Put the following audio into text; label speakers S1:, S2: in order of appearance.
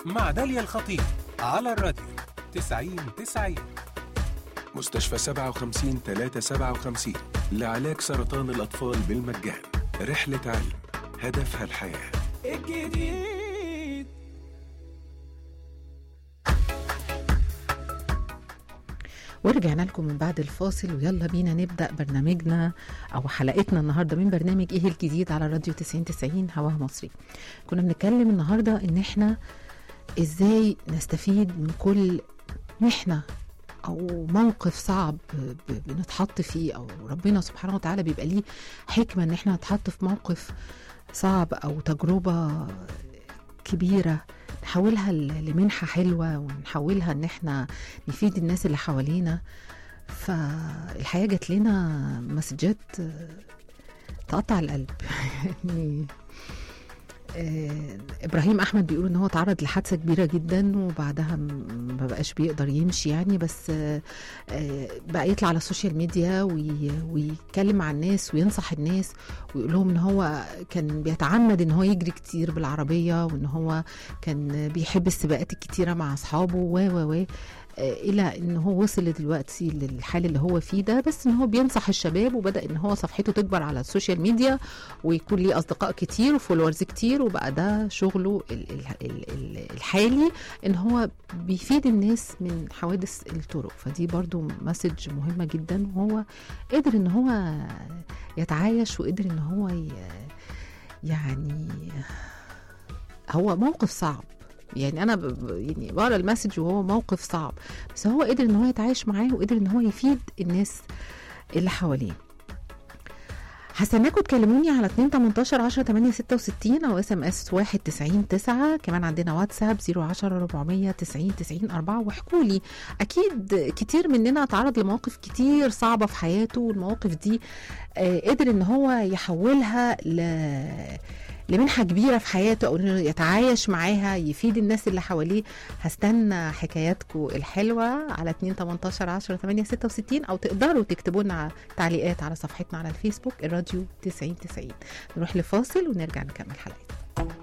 S1: مع داليا الخطيب على الراديو 90 90
S2: مستشفى 57 357 لعلاج سرطان الأطفال بالمجان رحلة علم هدفها الحياة
S1: الجديد
S3: ورجعنا لكم من بعد الفاصل ويلا بينا نبدا برنامجنا او حلقتنا النهارده من برنامج ايه الجديد على راديو 90 90 هواه مصري كنا بنتكلم النهارده ان احنا ازاي نستفيد من كل محنه او موقف صعب ب- بنتحط فيه او ربنا سبحانه وتعالى بيبقى ليه حكمه ان احنا نتحط في موقف صعب او تجربه كبيره نحولها ل- لمنحه حلوه ونحولها ان احنا نفيد الناس اللي حوالينا فالحقيقه جات لنا مسجات آه، تقطع القلب يعني آه، ابراهيم احمد بيقول ان هو تعرض لحادثه كبيره جدا وبعدها م- ما بقاش بيقدر يمشي يعني بس آه، آه، بقى يطلع على السوشيال ميديا وي- ويتكلم مع الناس وينصح الناس ويقول لهم ان هو كان بيتعمد ان هو يجري كتير بالعربيه وان هو كان بيحب السباقات الكتيره مع اصحابه و و و آه، الى ان هو وصل دلوقتي للحال اللي هو فيه ده بس ان هو بينصح الشباب وبدا ان هو صفحته تكبر على السوشيال ميديا ويكون ليه اصدقاء كتير وفولورز كتير وبقى ده شغله ال- ال- ال- ال- الحالي ان هو بيفيد الناس من حوادث الطرق فدي برضو مسج مهمه جدا وهو قدر ان هو يتعايش وقدر ان هو ي- يعني هو موقف صعب يعني انا ب- ب- يعني بقرا المسج وهو موقف صعب بس هو قدر ان هو يتعايش معاه وقدر ان هو يفيد الناس اللي حواليه هستناكم تكلموني على 2 18 10 8 66 او اس ام اس 1 90 9 كمان عندنا واتساب 010 490 90 4 واحكوا لي اكيد كتير مننا تعرض لمواقف كتير صعبه في حياته والمواقف دي آه، قدر ان هو يحولها ل لمنحة كبيرة في حياته أو إنه يتعايش معاها يفيد الناس اللي حواليه هستنى حكاياتكم الحلوة على 2 18 10 8 66 أو تقدروا تكتبوا لنا تعليقات على صفحتنا على الفيسبوك الراديو 90 90 نروح لفاصل ونرجع نكمل حلقتنا